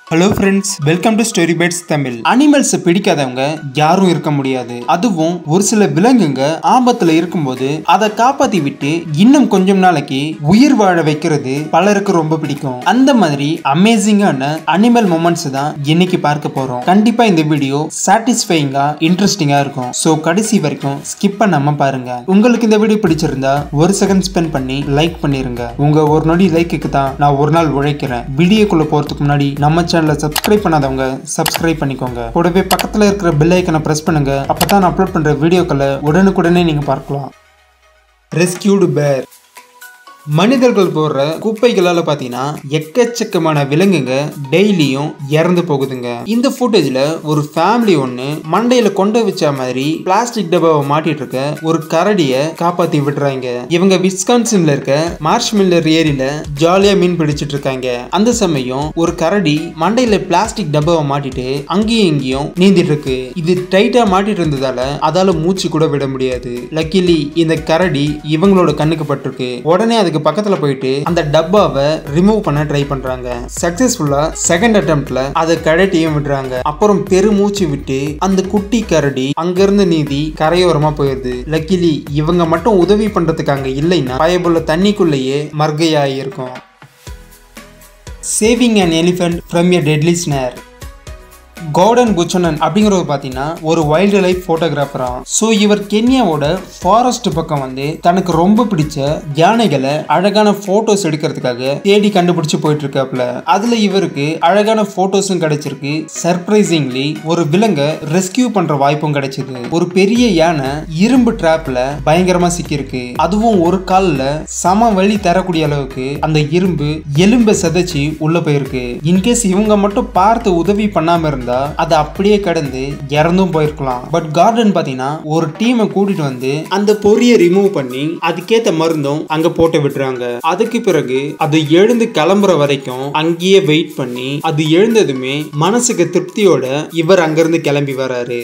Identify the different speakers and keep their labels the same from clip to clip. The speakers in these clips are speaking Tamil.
Speaker 1: hello friends welcome to story bites Tamil animals பிடிக்காதவங்க யாரும் இருக்க முடியாது அதுவும் ஒரு சில விலங்குங்க ஆபத்துல இருக்கும்போது அதை காப்பாத்தி விட்டு இன்னும் கொஞ்சம் நாளைக்கு உயிர் வாழ வைக்கிறது பலருக்கு ரொம்ப பிடிக்கும் அந்த மாதிரி அமேசிங்கான அனிமல் மொமெண்ட்ஸ் தான் இன்னைக்கு பார்க்க போறோம் கண்டிப்பா இந்த வீடியோ சாட்டிஸ்ஃபைங்கா இன்ட்ரெஸ்டிங்கா இருக்கும் ஸோ கடைசி வரைக்கும் ஸ்கிப் பண்ணாம பாருங்க உங்களுக்கு இந்த வீடியோ பிடிச்சிருந்தா ஒரு செகண்ட் ஸ்பெண்ட் பண்ணி லைக் பண்ணிருங்க உங்க ஒரு நொடி லைக்குக்கு தான் நான் ஒரு நாள் உழைக்கிறேன் வீடியோக்குள்ள போறதுக்கு முன்னாடி நம்ம சேனலை சப்ஸ்கிரைப் பண்ணாதவங்க சப்ஸ்கிரைப் பண்ணிக்கோங்க கூடவே பக்கத்துல இருக்கிற பெல் ஐக்கனை பிரஸ் பண்ணுங்க அப்பதான் நான் அப்லோட் பண்ற வீடியோக்களை உடனுக்குடனே நீங்க பார்க்கலாம் ரெஸ்கியூடு பேர் மனிதர்கள் போடுற குப்பைகளால பாத்தீங்கன்னா எக்கச்சக்கமான விலங்குங்க டெய்லியும் இறந்து போகுதுங்க இந்த ஃபுட்டேஜ்ல ஒரு ஃபேமிலி ஒண்ணு மண்டையில கொண்டு வச்ச மாதிரி பிளாஸ்டிக் டப்பாவை மாட்டிட்டு இருக்க ஒரு கரடிய காப்பாத்தி விடுறாங்க இவங்க விஸ்கான்சின்ல இருக்க மார்ஷ் மில்லர் ஏரியில ஜாலியா மீன் பிடிச்சிட்டு இருக்காங்க அந்த சமயம் ஒரு கரடி மண்டையில பிளாஸ்டிக் டப்பாவை மாட்டிட்டு அங்கேயும் இங்கேயும் நீந்திட்டு இருக்கு இது டைட்டா மாட்டிட்டு இருந்ததால அதால மூச்சு கூட விட முடியாது லக்கிலி இந்த கரடி இவங்களோட கண்ணுக்கு பட்டிருக்கு உடனே அதுக்கு பக்கத்துல போயிட்டு அந்த டப்பாவை ரிமூவ் பண்ண ட்ரை பண்றாங்க சக்சஸ்ஃபுல்லா செகண்ட் அட்டம்ப்ட்ல அதை கழட்டியும் விடுறாங்க அப்புறம் பெருமூச்சு விட்டு அந்த குட்டி கரடி அங்கிருந்து நீதி கரையோரமா போயிருது லக்கிலி இவங்க மட்டும் உதவி பண்றதுக்கு அங்க இல்லைன்னா பயபுள்ள தண்ணிக்குள்ளேயே மர்கையாகி இருக்கும் saving an elephant from a deadly snare Gordon Buchanan அப்படிங்கிறவர் பார்த்தீங்கன்னா ஒரு வைல்டு லைஃப் ஃபோட்டோகிராஃபரா ஸோ இவர் கென்யாவோட ஃபாரஸ்ட் பக்கம் வந்து தனக்கு ரொம்ப பிடிச்ச யானைகளை அழகான ஃபோட்டோஸ் எடுக்கிறதுக்காக தேடி கண்டுபிடிச்சு போயிட்டு இருக்காப்ல அதுல இவருக்கு அழகான ஃபோட்டோஸும் கிடைச்சிருக்கு சர்ப்ரைசிங்லி ஒரு விலங்கை ரெஸ்கியூ பண்ற வாய்ப்பும் கிடைச்சது ஒரு பெரிய யானை இரும்பு டிராப்ல பயங்கரமா சிக்கியிருக்கு அதுவும் ஒரு காலில் சம வழி தரக்கூடிய அளவுக்கு அந்த இரும்பு எலும்பை செதைச்சு உள்ள போயிருக்கு இன்கேஸ் இவங்க மட்டும் பார்த்து உதவி பண்ணாம இருந்தா அது அப்படியே கடந்து இறந்தும் போயிருக்கலாம் பட் கார்டன் பாத்தீங்கன்னா ஒரு டீமை கூட்டிட்டு வந்து அந்த பொறியை ரிமூவ் பண்ணி அதுக்கேத்த மருந்தும் அங்க போட்டு விட்டுறாங்க அதுக்கு பிறகு அது எழுந்து கிளம்புற வரைக்கும் அங்கேயே வெயிட் பண்ணி அது எழுந்ததுமே மனசுக்கு திருப்தியோட இவர் அங்கிருந்து கிளம்பி வராரு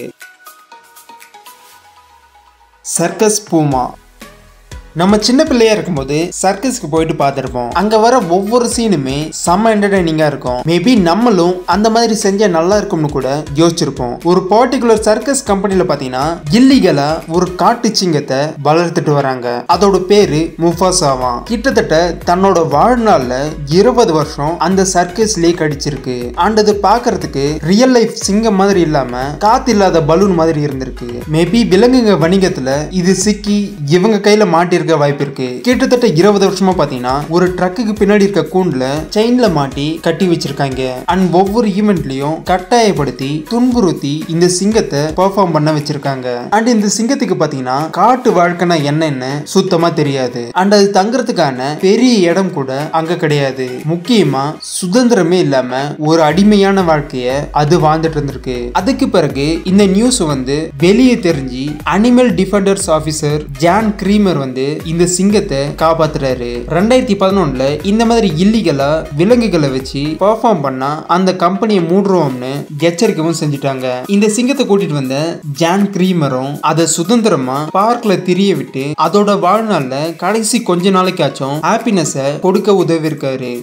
Speaker 1: சர்க்கஸ் பூமா நம்ம சின்ன பிள்ளையா இருக்கும்போது சர்க்கஸ்க்கு போயிட்டு பார்த்துருப்போம் அங்க வர ஒவ்வொரு சீனுமே செம்ம என்டர்டைனிங்கா இருக்கும் மேபி நம்மளும் அந்த மாதிரி செஞ்சா நல்லா இருக்கும்னு கூட யோசிச்சிருப்போம் ஒரு பர்டிகுலர் சர்க்கஸ் கம்பெனில பாத்தீங்கன்னா இல்லீகலா ஒரு காட்டு சிங்கத்தை வளர்த்துட்டு வராங்க அதோட பேரு முஃபாசாவாம் கிட்டத்தட்ட தன்னோட வாழ்நாள்ல இருபது வருஷம் அந்த சர்க்கஸ்லயே கடிச்சிருக்கு அண்ட் அது பாக்குறதுக்கு ரியல் லைஃப் சிங்கம் மாதிரி இல்லாம காத்து இல்லாத பலூன் மாதிரி இருந்திருக்கு மேபி விலங்குங்க வணிகத்துல இது சிக்கி இவங்க கையில மாட்டி இருக்க வாய்ப்பு இருக்கு கிட்டத்தட்ட இருபது வருஷமா பாத்தீங்கன்னா ஒரு ட்ரக்குக்கு பின்னாடி இருக்க கூண்டுல செயின்ல மாட்டி கட்டி வச்சிருக்காங்க அண்ட் ஒவ்வொரு ஈவெண்ட்லயும் கட்டாயப்படுத்தி துன்புறுத்தி இந்த சிங்கத்தை பெர்ஃபார்ம் பண்ண வச்சிருக்காங்க அண்ட் இந்த சிங்கத்துக்கு பாத்தீங்கன்னா காட்டு வாழ்க்கைனா என்னன்னு சுத்தமா தெரியாது அண்ட் அது தங்குறதுக்கான பெரிய இடம் கூட அங்க கிடையாது முக்கியமா சுதந்திரமே இல்லாம ஒரு அடிமையான வாழ்க்கைய அது வாழ்ந்துட்டு இருந்திருக்கு அதுக்கு பிறகு இந்த நியூஸ் வந்து வெளியே தெரிஞ்சு animal defenders officer John Kreamer வந்து இந்த சிங்கத்தை காப்பாத்துறாரு ரெண்டாயிரத்தி பதினொன்னுல இந்த மாதிரி இல்லீகலா விலங்குகளை வச்சு பெர்ஃபார்ம் பண்ணா அந்த கம்பெனியை மூடுறோம்னு எச்சரிக்கவும் செஞ்சுட்டாங்க இந்த சிங்கத்தை கூட்டிட்டு வந்த ஜான் கிரீமரும் அதை சுதந்திரமா பார்க்ல திரிய விட்டு அதோட வாழ்நாள்ல கடைசி கொஞ்ச நாளைக்காச்சும் ஹாப்பினஸ கொடுக்க உதவி இருக்காரு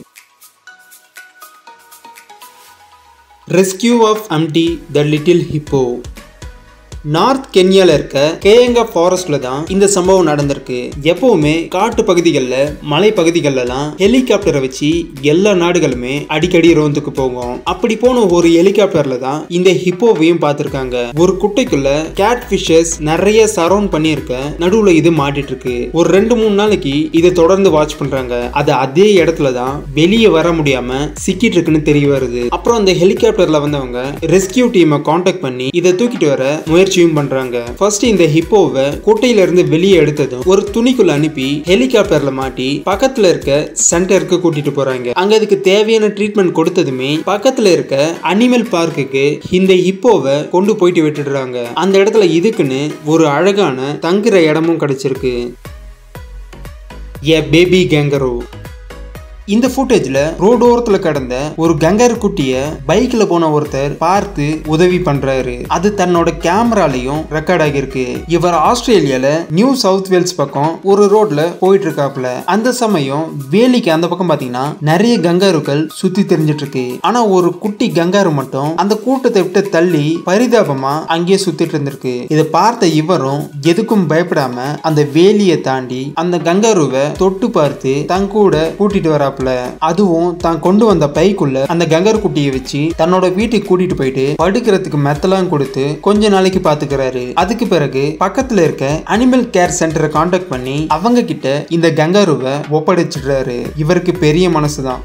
Speaker 1: rescue of Amdi the little hippo north கென்யால இருக்க கேயங்கா ஃபாரஸ்ட்ல தான் இந்த சம்பவம் நடந்திருக்கு எப்பவுமே காட்டு பகுதிகளில் மலை பகுதிகளெல்லாம் ஹெலிகாப்டரை வச்சு எல்லா நாடுகளுமே அடிக்கடி ரோந்துக்கு போகும் அப்படி போன ஒரு ஹெலிகாப்டர்ல தான் இந்த ஹிப்போவையும் பார்த்திருக்காங்க ஒரு குட்டைக்குள்ள கேட் ஃபிஷஸ் நிறைய சரௌண்ட் பண்ணியிருக்க நடுவுல இது மாட்டிட்டு இருக்கு ஒரு ரெண்டு மூணு நாளைக்கு இதை தொடர்ந்து வாட்ச் பண்றாங்க அது அதே இடத்துல தான் வெளியே வர முடியாம சிக்கிட்டு இருக்குன்னு தெரிய வருது அப்புறம் அந்த ஹெலிகாப்டர்ல வந்தவங்க ரெஸ்கியூ டீமை காண்டாக்ட் பண்ணி இதை தூக்கிட்டு வர முயற்சியும் பண்றாங்க ஃபர்ஸ்ட் இந்த ஹிப்போவை குட்டையில இருந்து வெளியே எடுத்ததும் ஒரு துணிக்குள்ள அனுப்பி ஹெலிகாப்டர்ல மாட்டி பக்கத்துல இருக்க சென்டருக்கு கூட்டிட்டு போறாங்க அங்க அதுக்கு தேவையான ட்ரீட்மெண்ட் கொடுத்ததுமே பக்கத்துல இருக்க அனிமல் பார்க்குக்கு இந்த ஹிப்போவை கொண்டு போயிட்டு விட்டுடுறாங்க அந்த இடத்துல இதுக்குன்னு ஒரு அழகான தங்குற இடமும் கிடைச்சிருக்கு ஏ பேபி கேங்கரோ இந்த ஃபுட்டேஜ்ல ரோடு ஓரத்துல கடந்த ஒரு கங்காரு குட்டிய பைக்ல போன ஒருத்தர் பார்த்து உதவி பண்றாரு அது தன்னோட கேமராலையும் ரெக்கார்ட் ஆகியிருக்கு இவர் ஆஸ்திரேலியால நியூ சவுத் வேல்ஸ் பக்கம் ஒரு ரோட்ல போயிட்டு இருக்காப்ல அந்த சமயம் வேலிக்கு அந்த பக்கம் பாத்தீங்கன்னா நிறைய கங்காருக்கள் சுத்தி தெரிஞ்சிட்டு இருக்கு ஆனா ஒரு குட்டி கங்காரு மட்டும் அந்த கூட்டத்தை விட்டு தள்ளி பரிதாபமா அங்கேயே சுத்திட்டு இருந்திருக்கு இதை பார்த்த இவரும் எதுக்கும் பயப்படாம அந்த வேலியை தாண்டி அந்த கங்காருவை தொட்டு பார்த்து தன் கூட கூட்டிட்டு வராப்புல அதுவும் தான் கொண்டு வந்த பைக்குள்ள அந்த கங்காரு குட்டியை வச்சு தன்னோட வீட்டுக்கு கூட்டிட்டு போயிட்டு படுக்கிறதுக்கு மெத்தலாம் கொடுத்து கொஞ்ச நாளைக்கு பாத்துக்கிறாரு அதுக்கு பிறகு பக்கத்துல இருக்க அனிமல் கேர் சென்டரை காண்டாக்ட் பண்ணி அவங்க கிட்ட இந்த கங்காருவை ஒப்படைச்சிடுறாரு இவருக்கு பெரிய மனசுதான்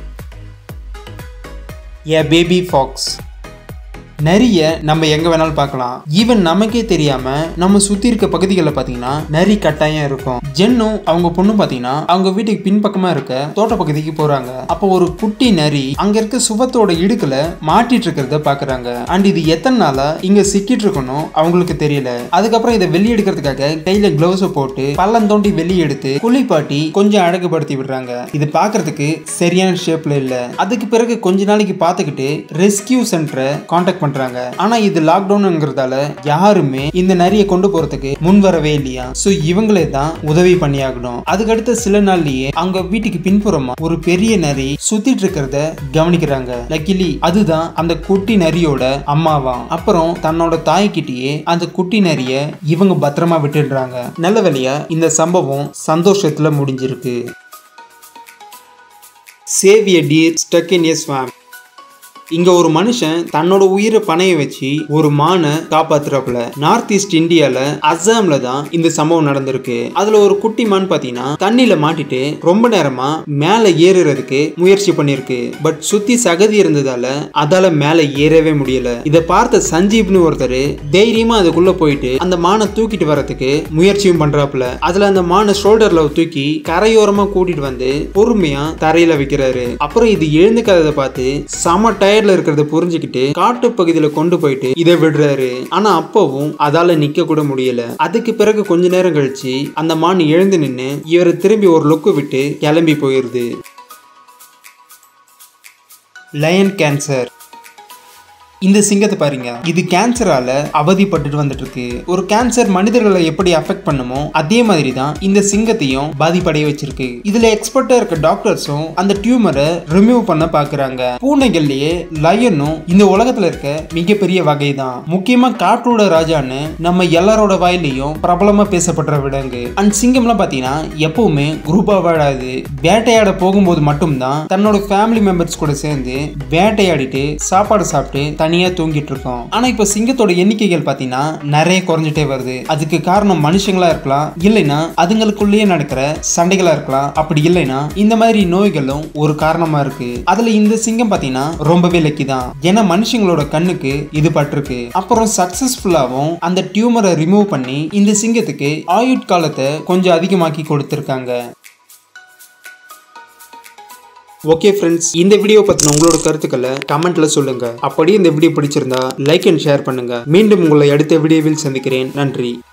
Speaker 1: ஏ பேபி ஃபாக்ஸ் நரிய நம்ம எங்க வேணாலும் பார்க்கலாம் ஈவன் நமக்கே தெரியாம நம்ம சுத்தி இருக்க பகுதிகளில் பாத்தீங்கன்னா நரி கட்டாயம் இருக்கும் ஜென்னும் அவங்க பொண்ணு பாத்தீங்கன்னா அவங்க வீட்டுக்கு பின்பக்கமா இருக்க தோட்ட பகுதிக்கு போறாங்க அப்போ ஒரு குட்டி நரி அங்க இருக்க சுவத்தோட இடுக்குல மாட்டிட்டு இருக்கிறத பாக்குறாங்க அண்ட் இது எத்தனை நாளா இங்க சிக்கிட்டு இருக்கணும் அவங்களுக்கு தெரியல அதுக்கப்புறம் இதை வெளியே எடுக்கிறதுக்காக கையில கிளவுஸ் போட்டு பள்ளம் தோண்டி வெளியே எடுத்து குளிப்பாட்டி கொஞ்சம் அழகுபடுத்தி விடுறாங்க இது பாக்குறதுக்கு சரியான ஷேப்ல இல்ல அதுக்கு பிறகு கொஞ்ச நாளைக்கு பார்த்துக்கிட்டு ரெஸ்கியூ சென்டரை காண்டாக்ட் பண்றாங்க ஆனா இது லாக்டவுன்ங்கிறதால யாருமே இந்த நரியை கொண்டு போறதுக்கு முன் வரவே இல்லையா சோ இவங்களே தான் உதவி பண்ணியாகணும் அதுக்கடுத்த சில நாள்லயே அவங்க வீட்டுக்கு பின்புறமா ஒரு பெரிய நரி சுத்திட்டு இருக்கிறத கவனிக்கிறாங்க லக்கிலி அதுதான் அந்த குட்டி நரியோட அம்மாவா அப்புறம் தன்னோட தாய்கிட்டயே அந்த குட்டி நரிய இவங்க பத்திரமா விட்டுடுறாங்க நல்ல வேலையா இந்த சம்பவம் சந்தோஷத்துல முடிஞ்சிருக்கு save a deer stuck in a swamp இங்க ஒரு மனுஷன் தன்னோட உயிரை பணைய வச்சு ஒரு மானை காப்பாத்துறாப்புல நார்த் ஈஸ்ட் இந்தியால அஸ்ஸாம்ல தான் இந்த சம்பவம் நடந்திருக்கு அதுல ஒரு குட்டி மான் பாத்தீங்கன்னா தண்ணியில மாட்டிட்டு ரொம்ப நேரமா மேல ஏறுறதுக்கு முயற்சி பண்ணிருக்கு பட் சுத்தி சகதி இருந்ததால அதால மேல ஏறவே முடியல இதை பார்த்த சஞ்சீப்னு ஒருத்தர் தைரியமா அதுக்குள்ள போயிட்டு அந்த மானை தூக்கிட்டு வரதுக்கு முயற்சியும் பண்றாப்புல அதுல அந்த மானை ஷோல்டர்ல தூக்கி கரையோரமா கூட்டிட்டு வந்து பொறுமையா தரையில வைக்கிறாரு அப்புறம் இது எழுந்துக்காததை பார்த்து செம டயர்ட்ல இருக்கிறத புரிஞ்சுக்கிட்டு காட்டு பகுதியில கொண்டு போயிட்டு இதை விடுறாரு ஆனா அப்பவும் அதால நிக்க கூட முடியல அதுக்கு பிறகு கொஞ்ச நேரம் கழிச்சு அந்த மான் எழுந்து நின்னு இவரை திரும்பி ஒரு லுக்கு விட்டு கிளம்பி போயிருது லயன் கேன்சர் இந்த சிங்கத்தை பாருங்க இது கேன்சரால அவதிப்பட்டுட்டு வந்துட்டு இருக்கு ஒரு கேன்சர் மனிதர்களை எப்படி அஃபெக்ட் பண்ணுமோ அதே மாதிரி தான் இந்த சிங்கத்தையும் பாதிப்படைய வச்சிருக்கு இதுல எக்ஸ்பர்ட்டா இருக்க டாக்டர்ஸும் அந்த டியூமரை ரிமூவ் பண்ண பாக்குறாங்க பூனைகள்லயே லயனும் இந்த உலகத்துல இருக்க மிகப்பெரிய வகை தான் முக்கியமா காட்டோட ராஜான்னு நம்ம எல்லாரோட வாயிலையும் பிரபலமா பேசப்படுற விலங்கு அண்ட் சிங்கம்லாம் பாத்தீங்கன்னா எப்பவுமே குரூப்பா வாழாது வேட்டையாட போகும்போது மட்டும்தான் தன்னோட ஃபேமிலி மெம்பர்ஸ் கூட சேர்ந்து வேட்டையாடிட்டு சாப்பாடு சாப்பிட்டு தனியா தூங்கிட்டு இருக்கோம் ஆனா இப்ப சிங்கத்தோட எண்ணிக்கைகள் பாத்தீங்கன்னா நிறைய குறைஞ்சிட்டே வருது அதுக்கு காரணம் மனுஷங்களா இருக்கலாம் இல்லைன்னா அதுங்களுக்குள்ளேயே நடக்கிற சண்டைகளா இருக்கலாம் அப்படி இல்லைன்னா இந்த மாதிரி நோய்களும் ஒரு காரணமா இருக்கு அதுல இந்த சிங்கம் பாத்தீங்கன்னா ரொம்பவே லக்கி தான் ஏன்னா மனுஷங்களோட கண்ணுக்கு இது பட்டிருக்கு அப்புறம் சக்சஸ்ஃபுல்லாவும் அந்த டியூமரை ரிமூவ் பண்ணி இந்த சிங்கத்துக்கு ஆயுட்காலத்தை கொஞ்சம் அதிகமாக்கி கொடுத்திருக்காங்க ஓகே ஃப்ரெண்ட்ஸ் இந்த வீடியோ பத்தின உங்களோட கருத்துக்களை கமெண்ட்ல சொல்லுங்க அப்படியே இந்த வீடியோ பிடிச்சிருந்தா லைக் அண்ட் ஷேர் பண்ணுங்க மீண்டும் உங்களை அடுத்த வீடியோவில் சந்திக்கிறேன் நன்றி